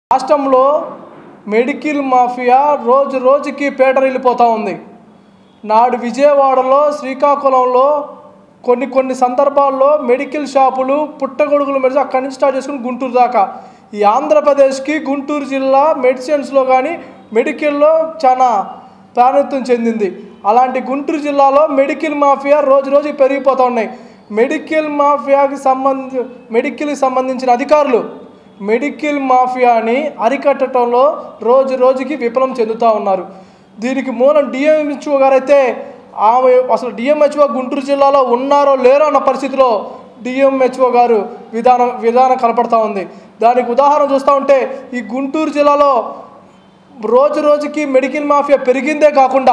రాష్ట్రంలో medical mafia రోజు రోజుకి పేటరిల్లిపోతూ ఉంది నాడు విజయవాడలో శ్రీకాకుళంలో కొన్ని కొన్ని సందర్భాల్లో మెడికల్ షాపులు పుట్టగొడుగులు మెడిసి అక్కడి నుంచి స్టార్ట్ చేసుకుని గుంటూరు దాకా ఈ ఆంధ్రప్రదేశ్కి గుంటూరు జిల్లా మెడిసిన్స్లో కానీ మెడికల్లో చాలా ప్రాణత్వం చెందింది అలాంటి గుంటూరు జిల్లాలో మెడికల్ మాఫియా రోజు రోజుకి పెరిగిపోతూ ఉన్నాయి మెడికల్ మాఫియాకి సంబంధ మెడికల్కి సంబంధించిన అధికారులు మెడికల్ మాఫియాని అరికట్టడంలో రోజు రోజుకి విఫలం చెందుతూ ఉన్నారు దీనికి మూలం డిఎంహెచ్ఓ గారైతే ఆమె అసలు డిఎంహెచ్ఓ గుంటూరు జిల్లాలో ఉన్నారో లేరో అన్న పరిస్థితిలో డిఎంహెచ్ఓ గారు విధానం విధానం కనపడతా ఉంది దానికి ఉదాహరణ చూస్తూ ఉంటే ఈ గుంటూరు జిల్లాలో రోజు రోజుకి మెడికల్ మాఫియా పెరిగిందే కాకుండా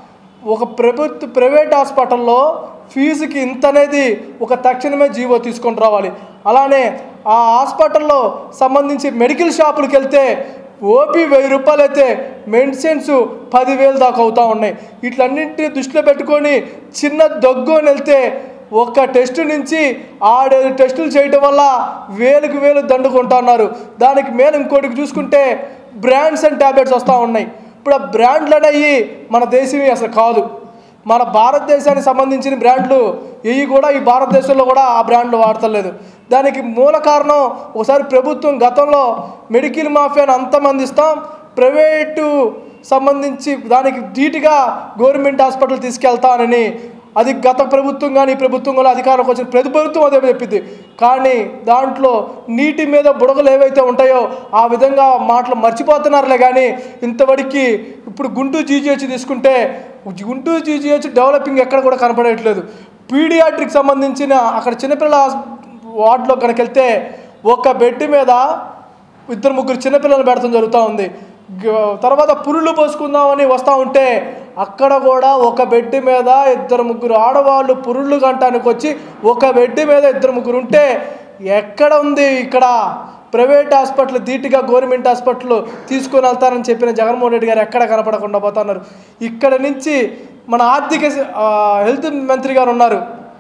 ఒక ప్రభుత్వ ప్రైవేట్ హాస్పిటల్లో ఫీజుకి ఇంత అనేది ఒక తక్షణమే జీవో తీసుకొని రావాలి అలానే ఆ హాస్పిటల్లో సంబంధించి మెడికల్ షాపులకు వెళ్తే ఓపీ వెయ్యి రూపాయలు అయితే మెడిసిన్స్ పదివేలు దాకా అవుతూ ఉన్నాయి వీటిలన్నింటినీ దృష్టిలో పెట్టుకొని చిన్న దగ్గు అని వెళ్తే ఒక్క టెస్ట్ నుంచి ఆడేడు టెస్టులు చేయడం వల్ల వేలకు వేలు దండుకుంటున్నారు దానికి మేలు ఇంకోటికి చూసుకుంటే బ్రాండ్స్ అండ్ ట్యాబ్లెట్స్ వస్తూ ఉన్నాయి ఇప్పుడు ఆ బ్రాండ్లు అనేవి మన దేశం అసలు కాదు మన భారతదేశానికి సంబంధించిన బ్రాండ్లు ఇవి కూడా ఈ భారతదేశంలో కూడా ఆ బ్రాండ్లు వాడతలేదు దానికి మూల కారణం ఒకసారి ప్రభుత్వం గతంలో మెడికల్ మాఫియాను అంతమందిస్తాం ప్రైవేటు సంబంధించి దానికి ధీటుగా గవర్నమెంట్ హాస్పిటల్ తీసుకెళ్తానని అది గత ప్రభుత్వం కానీ ఈ ప్రభుత్వం కూడా అధికారంలోకి వచ్చిన ప్రతి ప్రభుత్వం అదే చెప్పింది కానీ దాంట్లో నీటి మీద బుడగలు ఏవైతే ఉంటాయో ఆ విధంగా మాటలు మర్చిపోతున్నారులే కానీ ఇంతవరకు ఇప్పుడు గుంటూరు జీజీహెచ్ తీసుకుంటే గుంటూరు జీజీహెచ్ డెవలపింగ్ ఎక్కడ కూడా కనపడట్లేదు పీడియాట్రిక్ సంబంధించిన అక్కడ చిన్నపిల్లల హాస్- వార్డులో కనుక వెళ్తే ఒక బెడ్ మీద ఇద్దరు ముగ్గురు చిన్నపిల్లలు పెడతాం జరుగుతూ ఉంది గ- తర్వాత పురుళ్ళు పోసుకుందామని వస్తూ ఉంటే అక్కడ కూడా ఒక బెడ్ మీద ఇద్దరు ముగ్గురు ఆడవాళ్ళు పురుళ్ళు గంటానికి వచ్చి ఒక బెడ్ మీద ఇద్దరు ముగ్గురు ఉంటే ఎక్కడ ఉంది ఇక్కడ ప్రైవేట్ హాస్పిటల్ ధీటుగా గవర్నమెంట్ హాస్పిటల్ తీసుకొని వెళ్తారని చెప్పిన జగన్మోహన్ రెడ్డి గారు ఎక్కడ కనపడకుండా పోతున్నారు ఇక్కడ నుంచి మన ఆర్థిక స- ఆ, హెల్త్ మంత్రి గారు ఉన్నారు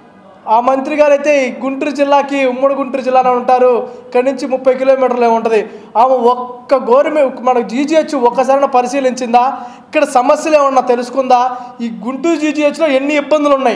ఆ మంత్రి గారు అయితే ఈ గుంటూరు జిల్లాకి ఉమ్మడి గుంటూరు జిల్లాలో ఉంటారు ఇక్కడి నుంచి ముప్పై కిలోమీటర్లు ఉంటుంది ఆమె ఒక్క గవర్నమెంట్ మన జీజీహెచ్ ఒక్కసారి పరిశీలించిందా ఇక్కడ సమస్యలు ఏమన్నా తెలుసుకుందా ఈ గుంటూరు జీజీహెచ్లో ఎన్ని ఇబ్బందులు ఉన్నాయి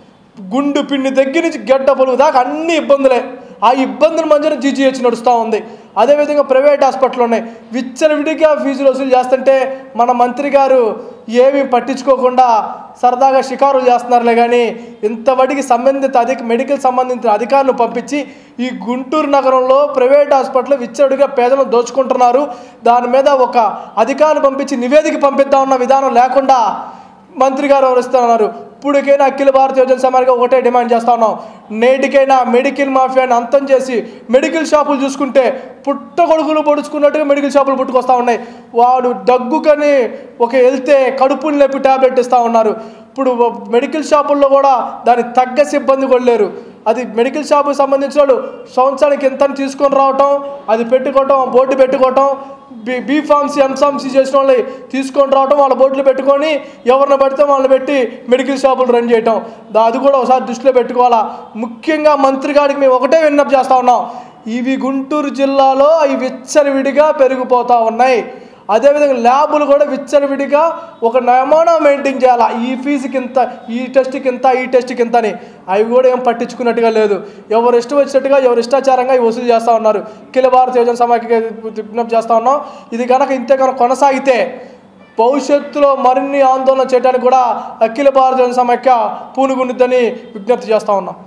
గుండు పిండి దగ్గర నుంచి గడ్డ పొలుగు దాకా అన్ని ఇబ్బందులే ఆ ఇబ్బందుల మధ్యన జీజీహెచ్ నడుస్తూ ఉంది అదేవిధంగా ప్రైవేట్ హాస్పిటల్ ఉన్నాయి విచ్చలవిడిగా ఫీజులు వసూలు చేస్తుంటే మన మంత్రి గారు ఏమీ పట్టించుకోకుండా సరదాగా షికారులు చేస్తున్నారులే కానీ ఇంతవడికి సంబంధిత అధిక మెడికల్ సంబంధించిన అధికారులు పంపించి ఈ గుంటూరు నగరంలో ప్రైవేట్ హాస్పిటల్ విచ్చలవిడిగా పేదలను దోచుకుంటున్నారు దాని మీద ఒక అధికారులు పంపించి నివేదిక పంపిద్దామన్న విధానం లేకుండా మంత్రి గారు వివరిస్తున్నారు ఇప్పటికైనా అఖిల భారత యోజన సమానికి ఒకటే డిమాండ్ చేస్తా ఉన్నాం నేటికైనా మెడికల్ మాఫియాని అంతం చేసి మెడికల్ షాపులు చూసుకుంటే పుట్ట కొడుకులు పొడుచుకున్నట్టుగా మెడికల్ షాపులు పుట్టుకొస్తా ఉన్నాయి వాడు దగ్గుకని ఒక వెళ్తే కడుపుని లేపి టాబ్లెట్ ఇస్తూ ఉన్నారు ఇప్పుడు మెడికల్ షాపుల్లో కూడా దానికి తగ్గ సిబ్బంది కూడా లేరు అది మెడికల్ షాపుకి సంబంధించిన వాళ్ళు సంవత్సరానికి ఎంత తీసుకొని రావటం అది పెట్టుకోవటం బోర్డు పెట్టుకోవటం బీ బీ ఫార్మసీ ఎంఫార్మసీ చేసిన వాళ్ళని తీసుకొని రావటం వాళ్ళ బోర్డులు పెట్టుకొని ఎవరిని పడితే వాళ్ళని పెట్టి మెడికల్ షాపులు రన్ చేయటం దా- అది కూడా ఒకసారి దృష్టిలో పెట్టుకోవాలా ముఖ్యంగా మంత్రి గారికి మేము ఒకటే విన్నపం చేస్తా ఉన్నాం ఇవి గుంటూరు జిల్లాలో అవి విచ్చలవిడిగా పెరిగిపోతూ ఉన్నాయి అదేవిధంగా ల్యాబులు కూడా విచ్చలవిడిగా ఒక నమూనా మెయింటైన్ చేయాలి ఈ ఫీజుకి ఇంత ఈ టెస్ట్కి ఇంత ఈ టెస్ట్కి ఇంత అని అవి కూడా ఏం పట్టించుకున్నట్టుగా లేదు ఎవరు ఇష్టం వచ్చినట్టుగా ఎవరు ఇష్టాచారంగా ఇవి వసూలు చేస్తూ ఉన్నారు అఖిల భారత యోజన సమాఖ్యకి విజ్ఞప్తి చేస్తూ ఉన్నాం ఇది కనుక ఇంతే కనుక కొనసాగితే భవిష్యత్తులో మరిన్ని ఆందోళన చేయడానికి కూడా అఖిల భారత యోజన సమాఖ్య పూనుగుండిద్దని విజ్ఞప్తి చేస్తూ ఉన్నాం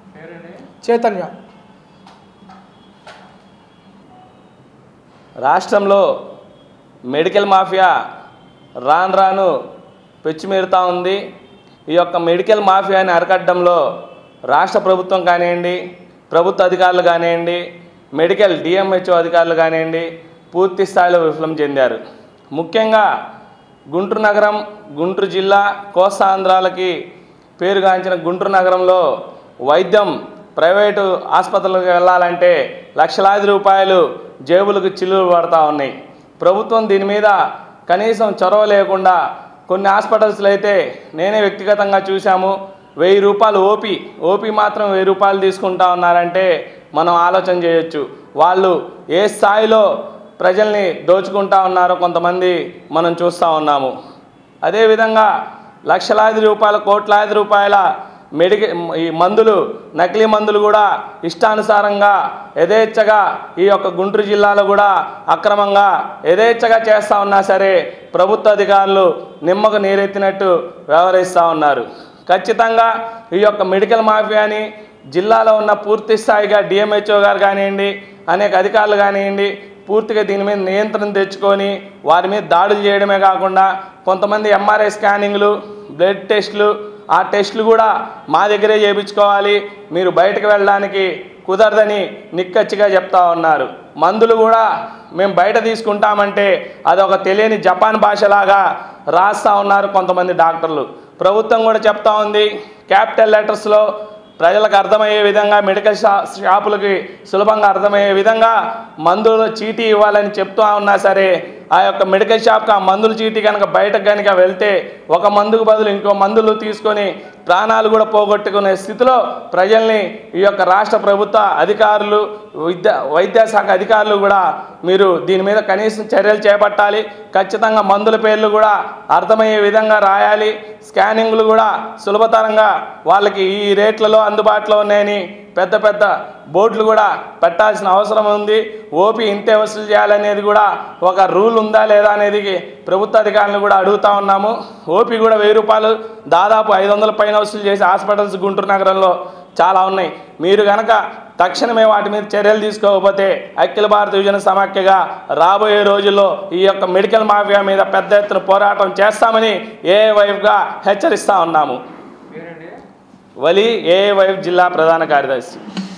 చైతన్య రాష్ట్రంలో మెడికల్ మాఫియా రాను రాను పెచ్చిమీరుతూ ఉంది ఈ యొక్క మెడికల్ మాఫియాని అరికట్టడంలో రాష్ట్ర ప్రభుత్వం కానివ్వండి ప్రభుత్వ అధికారులు కానివ్వండి మెడికల్ డిఎంహెచ్ఓ అధికారులు కానివ్వండి పూర్తి స్థాయిలో విఫలం చెందారు ముఖ్యంగా గుంటూరు నగరం గుంటూరు జిల్లా కోస్తాంధ్రాలకి పేరుగాంచిన గుంటూరు నగరంలో వైద్యం ప్రైవేటు ఆసుపత్రులకు వెళ్ళాలంటే లక్షలాది రూపాయలు జేబులకు చిల్లులు పడతా ఉన్నాయి ప్రభుత్వం దీని మీద కనీసం చొరవ లేకుండా కొన్ని హాస్పిటల్స్లో అయితే నేనే వ్యక్తిగతంగా చూశాము వెయ్యి రూపాయలు ఓపీ ఓపీ మాత్రం వెయ్యి రూపాయలు తీసుకుంటా ఉన్నారంటే మనం ఆలోచన చేయొచ్చు వాళ్ళు ఏ స్థాయిలో ప్రజల్ని దోచుకుంటా ఉన్నారు కొంతమంది మనం చూస్తూ ఉన్నాము అదేవిధంగా లక్షలాది రూపాయల కోట్లాది రూపాయల మెడిక ఈ మందులు నకిలీ మందులు కూడా ఇష్టానుసారంగా యథేచ్ఛగా ఈ యొక్క గుంటూరు జిల్లాలో కూడా అక్రమంగా యథేచ్ఛగా చేస్తూ ఉన్నా సరే ప్రభుత్వ అధికారులు నిమ్మకు నీరెత్తినట్టు వ్యవహరిస్తూ ఉన్నారు ఖచ్చితంగా ఈ యొక్క మెడికల్ మాఫియాని జిల్లాలో ఉన్న పూర్తి స్థాయిగా డిఎంహెచ్ఓ గారు కానివ్వండి అనేక అధికారులు కానివ్వండి పూర్తిగా దీని మీద నియంత్రణ తెచ్చుకొని వారి మీద దాడులు చేయడమే కాకుండా కొంతమంది ఎంఆర్ఐ స్కానింగ్లు బ్లడ్ టెస్టులు ఆ టెస్టులు కూడా మా దగ్గరే చేయించుకోవాలి మీరు బయటకు వెళ్ళడానికి కుదరదని నిక్కచ్చిగా చెప్తా ఉన్నారు మందులు కూడా మేము బయట తీసుకుంటామంటే అదొక తెలియని జపాన్ భాషలాగా రాస్తా ఉన్నారు కొంతమంది డాక్టర్లు ప్రభుత్వం కూడా చెప్తా ఉంది క్యాపిటల్ లెటర్స్లో ప్రజలకు అర్థమయ్యే విధంగా మెడికల్ షా షాపులకి సులభంగా అర్థమయ్యే విధంగా మందులు చీటీ ఇవ్వాలని చెప్తూ ఉన్నా సరే ఆ యొక్క మెడికల్ షాప్కి ఆ మందుల చీటీ కనుక బయటకు కనుక వెళ్తే ఒక మందుకు బదులు ఇంకో మందులు తీసుకొని ప్రాణాలు కూడా పోగొట్టుకునే స్థితిలో ప్రజల్ని ఈ యొక్క రాష్ట్ర ప్రభుత్వ అధికారులు విద్యా వైద్యశాఖ అధికారులు కూడా మీరు దీని మీద కనీసం చర్యలు చేపట్టాలి ఖచ్చితంగా మందుల పేర్లు కూడా అర్థమయ్యే విధంగా రాయాలి స్కానింగ్లు కూడా సులభతరంగా వాళ్ళకి ఈ రేట్లలో అందుబాటులో ఉన్నాయని పెద్ద పెద్ద బోర్డులు కూడా పెట్టాల్సిన అవసరం ఉంది ఓపీ ఇంతే వసూలు చేయాలనేది కూడా ఒక రూల్ ఉందా లేదా అనేది ప్రభుత్వ అధికారులను కూడా అడుగుతా ఉన్నాము ఓపీ కూడా వెయ్యి రూపాయలు దాదాపు ఐదు వందల పైన వసూలు చేసే హాస్పిటల్స్ గుంటూరు నగరంలో చాలా ఉన్నాయి మీరు కనుక తక్షణమే వాటి మీద చర్యలు తీసుకోకపోతే అఖిల భారత విజన సమాఖ్యగా రాబోయే రోజుల్లో ఈ యొక్క మెడికల్ మాఫియా మీద పెద్ద ఎత్తున పోరాటం చేస్తామని ఏ వైపుగా హెచ్చరిస్తా ఉన్నాము వలి ఏ వైఫ్ జిల్లా ప్రధాన కార్యదర్శి